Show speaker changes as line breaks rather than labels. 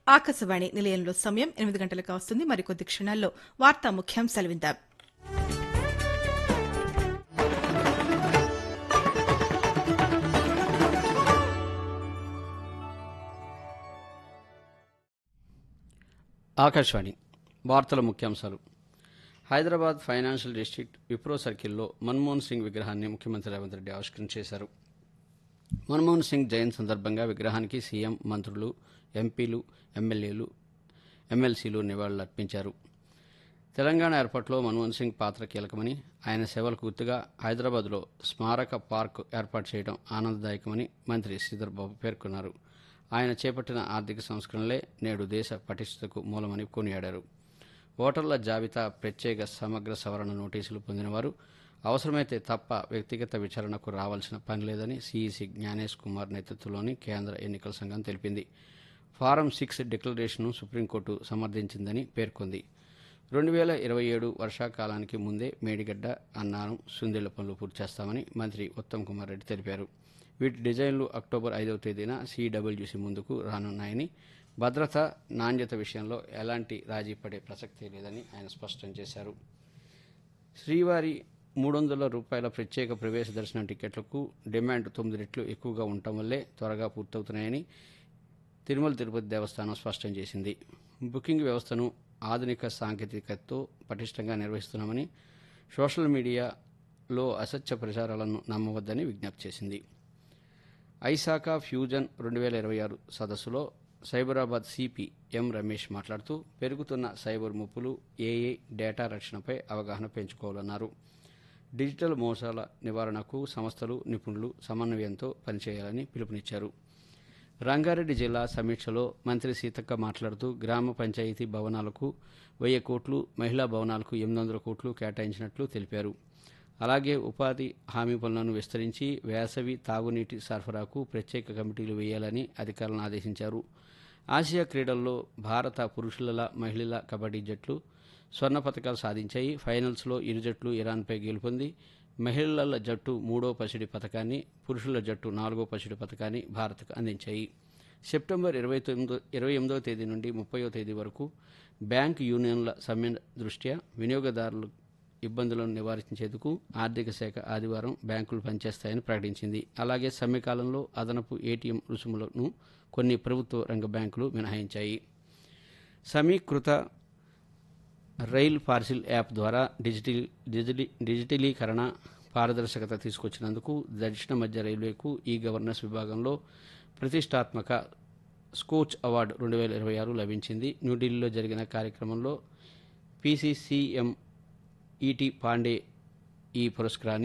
ఆకాశవాణి నిలయంలో సమయం ఎనిమిది గంటలకు వస్తుంది మరికొద్ది క్షణాల్లో వార్తా ముఖ్యాంశాలు విందాం
ఆకాశవాణి వార్తల ముఖ్యాంశాలు హైదరాబాద్ ఫైనాన్షియల్ డిస్ట్రిక్ట్ విప్రో సర్కిల్లో మన్మోహన్ సింగ్ విగ్రహాన్ని ముఖ్యమంత్రి రేవంత్ రెడ్డి ఆవిష్కరించేశారు మన్మోహన్ సింగ్ జయంతి సందర్భంగా విగ్రహానికి సీఎం మంత్రులు ఎంపీలు ఎమ్మెల్యేలు ఎమ్మెల్సీలు నివాళులర్పించారు తెలంగాణ ఏర్పాటులో మన్మోహన్ సింగ్ పాత్ర కీలకమని ఆయన సేవలకు గుర్తుగా హైదరాబాద్లో స్మారక పార్క్ ఏర్పాటు చేయడం ఆనందదాయకమని మంత్రి శ్రీధర్ బాబు పేర్కొన్నారు ఆయన చేపట్టిన ఆర్థిక సంస్కరణలే నేడు దేశ పటిష్టతకు మూలమని కొనియాడారు ఓటర్ల జాబితా ప్రత్యేక సమగ్ర సవరణ నోటీసులు పొందినవారు అవసరమైతే తప్ప వ్యక్తిగత విచారణకు రావాల్సిన పని లేదని సీఈసీ జ్ఞానేష్ కుమార్ నేతృత్వంలోని కేంద్ర ఎన్నికల సంఘం తెలిపింది ఫారం సిక్స్ డిక్లరేషన్ను సుప్రీంకోర్టు సమర్థించిందని పేర్కొంది రెండు వేల ఇరవై ఏడు వర్షాకాలానికి ముందే మేడిగడ్డ అన్నారం సుందిళ్ల పనులు పూర్తి చేస్తామని మంత్రి ఉత్తమ్ కుమార్ రెడ్డి తెలిపారు వీటి డిజైన్లు అక్టోబర్ ఐదవ తేదీన సిడబ్ల్యూసీ ముందుకు రానున్నాయని భద్రత నాణ్యత విషయంలో ఎలాంటి రాజీ పడే ప్రసక్తే లేదని ఆయన స్పష్టం చేశారు శ్రీవారి మూడు వందల రూపాయల ప్రత్యేక ప్రవేశ దర్శనం టికెట్లకు డిమాండ్ తొమ్మిది రెట్లు ఎక్కువగా ఉండటం వల్లే త్వరగా పూర్తవుతున్నాయని తిరుమల తిరుపతి దేవస్థానం స్పష్టం చేసింది బుకింగ్ వ్యవస్థను ఆధునిక సాంకేతికతతో పటిష్టంగా నిర్వహిస్తున్నామని సోషల్ మీడియాలో అసత్య ప్రచారాలను నమ్మవద్దని విజ్ఞప్తి చేసింది ఐసాకా ఫ్యూజన్ రెండు వేల ఇరవై ఆరు సదస్సులో సైబరాబాద్ సిపి ఎం రమేష్ మాట్లాడుతూ పెరుగుతున్న సైబర్ ముప్పులు ఏఏ డేటా రక్షణపై అవగాహన పెంచుకోవాలన్నారు డిజిటల్ మోసాల నివారణకు సంస్థలు నిపుణులు సమన్వయంతో పనిచేయాలని పిలుపునిచ్చారు రంగారెడ్డి జిల్లా సమీక్షలో మంత్రి సీతక్క మాట్లాడుతూ గ్రామ పంచాయతీ భవనాలకు వెయ్యి కోట్లు మహిళా భవనాలకు ఎనిమిది వందల కోట్లు కేటాయించినట్లు తెలిపారు అలాగే ఉపాధి హామీ పనులను విస్తరించి వేసవి తాగునీటి సరఫరాకు ప్రత్యేక కమిటీలు వేయాలని అధికారులను ఆదేశించారు ఆసియా క్రీడల్లో భారత పురుషుల మహిళల కబడ్డీ జట్లు స్వర్ణ పథకాలు సాధించాయి ఫైనల్స్లో ఇరు జట్లు ఇరాన్పై గెలుపొంది మహిళల జట్టు మూడో పసిడి పథకాన్ని పురుషుల జట్టు నాలుగో పసిడి పథకాన్ని భారత్కు అందించాయి సెప్టెంబర్ ఇరవై తొమ్మిదో ఇరవై ఎనిమిదవ తేదీ నుండి ముప్పయో తేదీ వరకు బ్యాంక్ యూనియన్ల సమ్మె దృష్ట్యా వినియోగదారులు ఇబ్బందులను నివారించేందుకు ఆర్థిక శాఖ ఆదివారం బ్యాంకులు పనిచేస్తాయని ప్రకటించింది అలాగే సమ్మె కాలంలో అదనపు ఏటీఎం రుసుములను కొన్ని ప్రభుత్వ రంగ బ్యాంకులు మినహాయించాయి సమీకృత రైల్ పార్సిల్ యాప్ ద్వారా డిజిటల్ డిజిటలీ డిజిటలీకరణ పారదర్శకత తీసుకొచ్చినందుకు దక్షిణ మధ్య రైల్వేకు ఈ గవర్నెన్స్ విభాగంలో ప్రతిష్టాత్మక స్కోచ్ అవార్డు రెండు వేల ఇరవై ఆరు లభించింది న్యూఢిల్లీలో జరిగిన కార్యక్రమంలో పీసీసీఎం ఈటీ పాండే ఈ పురస్కారాన్ని